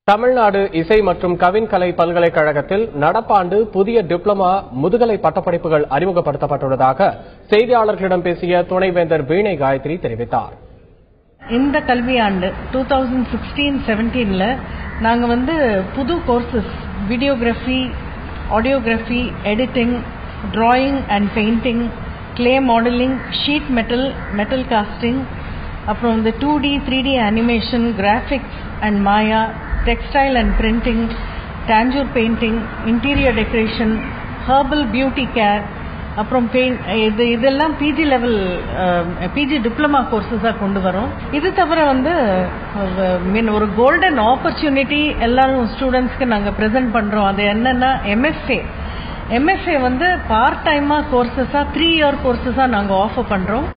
தமிழ்நாடு இசை மற்றும் கவின்கலை பல்கலைக்கழகத்தில் நடப்பாண்டு புதிய டிப்ளமா முதுகலை பட்டப்படிப்புகள் அறிமுகப்படுத்தப்பட்டுள்ளதாக செய்தியாளர்களிடம் பேசிய துணைவேந்தர் வீணை காயத்ரி தெரிவித்தார் இந்த கல்வியாண்டு டூ தௌசண்ட் சிக்ஸ்டீன் செவன்டீனில் நாங்கள் வந்து புது courses videography audiography editing drawing and painting clay modelling sheet metal metal casting அப்புறம் இந்த two D three D animation graphics and Maya textile and printing Tanjore painting interior decoration herbal beauty care அப்புறம் paint இது இதெல்லாம் PG level PG diploma கோர்சஸாக கொண்டு வரோம் இது தவிர வந்து மீன் ஒரு கோல்டன் ஆப்பர்ச்சுனிட்டி எல்லாரும் ஸ்டூடெண்ட்ஸ்க்கு நாங்கள் ப்ரெசென்ட் பண்ணுறோம் அது என்னன்னா எம்எஃப்ஏ எம்எஃப்ஏ வந்து பார்ட் டைமாக கோர்சஸாக த்ரீ இயர் கோர்சஸாக நாங்கள் ஆஃபர் பண்ணுறோம்